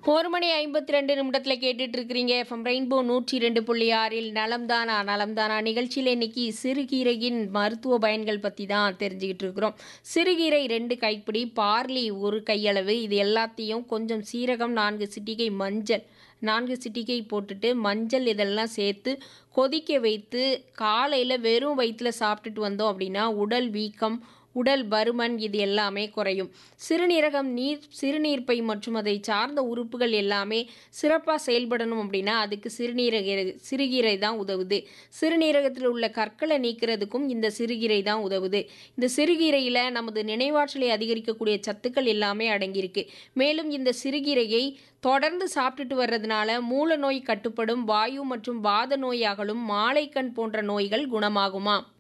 ஒரு மணி ஐம்பத்தி ரெண்டு நிமிடத்தில் கேட்டுட்டு இருக்கிறீங்க எஃப்எம் ரெயின்போ நூற்றி ரெண்டு புள்ளி ஆறில் நலம்தானா நலம்தானா நிகழ்ச்சியில் இன்னைக்கு சிறுகீரையின் மருத்துவ பயன்கள் பற்றி தான் தெரிஞ்சுக்கிட்டு இருக்கிறோம் சிறுகீரை ரெண்டு கைப்பிடி பார்லி ஒரு கையளவு இது எல்லாத்தையும் கொஞ்சம் சீரகம் நான்கு சிட்டிகை மஞ்சள் நான்கு சிட்டிகை போட்டுட்டு மஞ்சள் இதெல்லாம் சேர்த்து கொதிக்க வைத்து காலையில் வெறும் வயிற்றில் சாப்பிட்டுட்டு வந்தோம் அப்படின்னா உடல் வீக்கம் உடல் பருமன் இது எல்லாமே குறையும் சிறுநீரகம் நீர் சிறுநீர்ப்பை மற்றும் அதை சார்ந்த உறுப்புகள் எல்லாமே சிறப்பாக செயல்படணும் அப்படின்னா அதுக்கு சிறுநீரக சிறுகீரை தான் உதவுது சிறுநீரகத்தில் உள்ள கற்களை நீக்கிறதுக்கும் இந்த சிறுகீரை தான் உதவுது இந்த சிறுகீரையில் நமது நினைவாற்றலை அதிகரிக்கக்கூடிய சத்துக்கள் எல்லாமே அடங்கியிருக்கு மேலும் இந்த சிறுகீரையை தொடர்ந்து சாப்பிட்டுட்டு வர்றதுனால மூல நோய் கட்டுப்படும் வாயு மற்றும் வாத நோய் அகலும் மாலைக்கண் போன்ற நோய்கள் குணமாகுமா